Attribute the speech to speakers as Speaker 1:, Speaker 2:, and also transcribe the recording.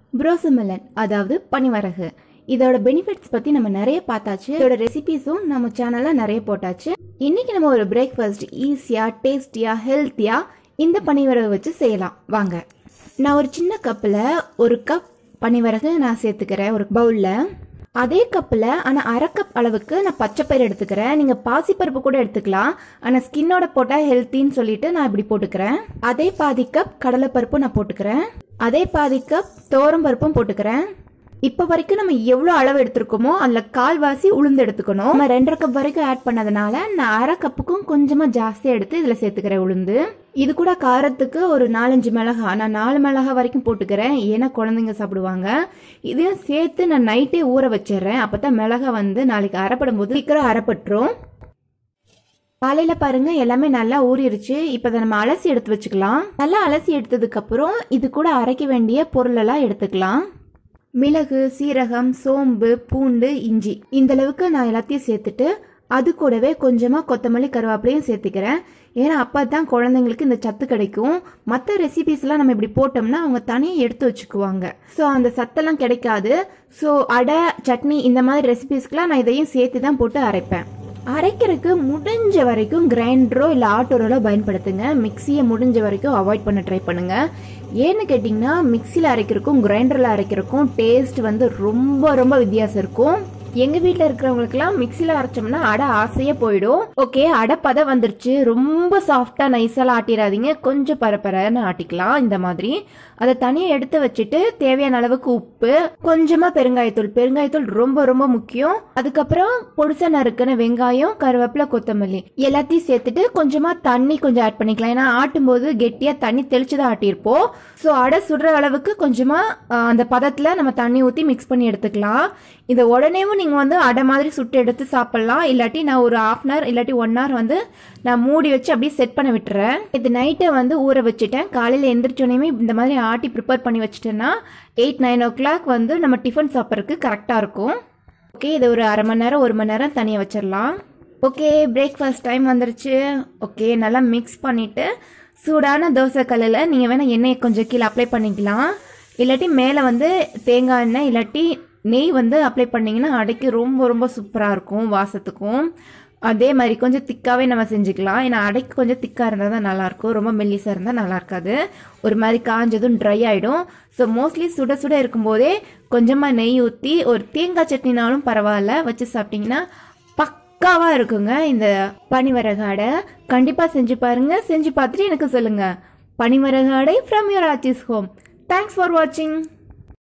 Speaker 1: புரோசமெலன் அதாவது பனிவரகு இதோட பெனிஃபிட்ஸ் பத்தி நம்ம நிறைய பார்த்தாச்சு இதோட ரெசிபிஸும் நம்ம சேனல்ல நிறைய போட்டாச்சு இன்னைக்கு நம்ம ஒரு பிரேக்ஃபாஸ்ட் ஈஸியா டேஸ்டியா ஹெல்த்தியா இந்த பனிவரகு வச்சு செய்யலாம் வாங்க நான் ஒரு சின்ன கப்பில் ஒரு கப் பனிவரகு நான் சேர்த்துக்கிறேன் ஒரு பவுலில் அதே கப்பில் ஆனால் அரை கப் அளவுக்கு நான் பச்சைப்பயிறு எடுத்துக்கிறேன் நீங்கள் பாசிப்பருப்பு கூட எடுத்துக்கலாம் ஆனால் ஸ்கின்னோட போட்டால் ஹெல்த்தின்னு சொல்லிட்டு நான் இப்படி போட்டுக்கிறேன் அதே பாதி கப் கடலைப்பருப்பும் நான் போட்டுக்கிறேன் அதே பாதி கப் தோரம் பருப்பும் போட்டுக்கிறேன் இப்போ வரைக்கும் நம்ம எவ்வளோ அளவு எடுத்திருக்கோமோ அதில் கால்வாசி உளுந்து எடுத்துக்கணும் நம்ம ரெண்டரை கப் வரைக்கும் ஆட் பண்ணதுனால நான் அரை கப்புக்கும் கொஞ்சமாக ஜாஸ்தியாக எடுத்து இதில் சேர்த்துக்கிறேன் உளுந்து இது கூட காரத்துக்கு ஒரு நாலஞ்சு மிளகா நான் நாலு மிளகா வரைக்கும் போட்டுக்கிறேன் ஏன்னா குழந்தைங்க சாப்பிடுவாங்க இதையும் சேர்த்து நான் நைட்டே ஊற வச்சிடுறேன் அப்போ தான் மிளகா வந்து நாளைக்கு அரைப்படும் போது சீக்கிரம் அரைப்பட்டுரும் காலையில பாருங்க எல்லாமே நல்லா ஊறிடுச்சு இப்போ அதை நம்ம அலசி எடுத்து வச்சுக்கலாம் நல்லா அலசி எடுத்ததுக்கு அப்புறம் இது கூட அரைக்க வேண்டிய பொருள் எல்லாம் எடுத்துக்கலாம் மிளகு சீரகம் சோம்பு பூண்டு இஞ்சி இந்த அளவுக்கு நான் எல்லாத்தையும் சேர்த்துட்டு அது கூடவே கொஞ்சமா கொத்தமல்லி கருவேப்பிலையும் சேர்த்துக்கிறேன் ஏன்னா அப்போ தான் குழந்தைங்களுக்கு இந்த சத்து கிடைக்கும் மற்ற ரெசிபிஸ்லாம் நம்ம இப்படி போட்டோம்னா அவங்க தனியாக எடுத்து வச்சுக்குவாங்க ஸோ அந்த சத்தெல்லாம் கிடைக்காது ஸோ அடை சட்னி இந்த மாதிரி ரெசிபிஸ்க்கெலாம் நான் இதையும் சேர்த்து தான் போட்டு அரைப்பேன் அரைக்கிறதுக்கு முடிஞ்ச வரைக்கும் கிரைண்டரோ இல்லை ஆட்டோரோ பயன்படுத்துங்க மிக்சியை முடிஞ்ச வரைக்கும் அவாய்ட் பண்ண ட்ரை பண்ணுங்க ஏன்னு கேட்டிங்கன்னா மிக்சியில் அரைக்கிறதுக்கும் கிரைண்டரில் அரைக்கிறதுக்கும் டேஸ்ட் வந்து ரொம்ப ரொம்ப வித்தியாசம் இருக்கும் எங்க வீட்ல இருக்கிறவங்களுக்குலாம் மிக்சில அரைச்சோம்னா அடை ஆசையே போயிடும் ஓகே அடை பதம் வந்துருச்சு ரொம்ப சாஃப்டா நைஸாலாம் ஆட்டிடாதீங்க கொஞ்சம் பரப்பரன்னு ஆட்டிக்கலாம் இந்த மாதிரி அதை தனியாக எடுத்து வச்சுட்டு தேவையான அளவுக்கு உப்பு கொஞ்சமா பெருங்காயத்தூள் பெருங்காயத்தூள் ரொம்ப ரொம்ப முக்கியம் அதுக்கப்புறம் பொடிசா நறுக்கின வெங்காயம் கருவேப்பிலை கொத்தமல்லி எல்லாத்தையும் சேர்த்துட்டு கொஞ்சமா தண்ணி கொஞ்சம் ஆட் பண்ணிக்கலாம் ஏன்னா ஆட்டும் போது கெட்டியா தண்ணி தெளிச்சு தான் ஆட்டியிருப்போம் ஸோ அடை சுடுற அளவுக்கு கொஞ்சமா அஹ், அந்த பதத்துல நம்ம தண்ணி ஊற்றி மிக்ஸ் பண்ணி எடுத்துக்கலாம் இதை உடனேவும் நீங்கள் வந்து அடை மாதிரி சுட்டு எடுத்து சாப்பிட்லாம் இல்லாட்டி நான் ஒரு ஹாஃப் அன் ஹவர் இல்லாட்டி ஒன் ஹவர் வந்து நான் மூடி வச்சு அப்படியே செட் பண்ண விட்டுறேன் இது நைட்டை வந்து ஊற வச்சுட்டேன் காலையில் எந்திரிச்சோடனே இந்த மாதிரி ஆட்டி ப்ரிப்பேர் பண்ணி வச்சுட்டேன்னா எயிட் நைன் ஓ கிளாக் வந்து நம்ம டிஃபன் சாப்பிட்றதுக்கு கரெக்டாக இருக்கும் ஓகே இது ஒரு அரை மணி நேரம் ஒரு மணி நேரம் தனியாக வச்சிடலாம் ஓகே பிரேக்ஃபாஸ்ட் டைம் வந்துருச்சு ஓகே நல்லா மிக்ஸ் பண்ணிவிட்டு சூடான தோசை கல்லில் நீங்கள் வேணால் எண்ணெயை கொஞ்சம் கீழே அப்ளை பண்ணிக்கலாம் இல்லாட்டி மேலே வந்து தேங்காய் எண்ணெய் இல்லாட்டி நெய் வந்து அப்ளை பண்ணிங்கன்னா அடைக்கு ரொம்ப ரொம்ப சூப்பராக இருக்கும் வாசத்துக்கும் அதே மாதிரி கொஞ்சம் திக்காகவே நம்ம செஞ்சுக்கலாம் ஏன்னா அடைக்கு கொஞ்சம் திக்காக இருந்தால் தான் நல்லாயிருக்கும் ரொம்ப மெல்லிசாக இருந்தால் நல்லா இருக்காது ஒரு மாதிரி காஞ்சதும் ட்ரை ஆகிடும் ஸோ மோஸ்ட்லி சுட சுட இருக்கும்போதே கொஞ்சமாக நெய் ஊற்றி ஒரு தேங்காய் சட்னினாலும் பரவாயில்ல வச்சு சாப்பிட்டிங்கன்னா பக்காவாக இருக்குங்க இந்த பனிவரகு அடை கண்டிப்பாக செஞ்சு பாருங்க செஞ்சு பார்த்துட்டு எனக்கு சொல்லுங்கள் panivaragu adai from your Aarthi's home thanks for வாட்சிங்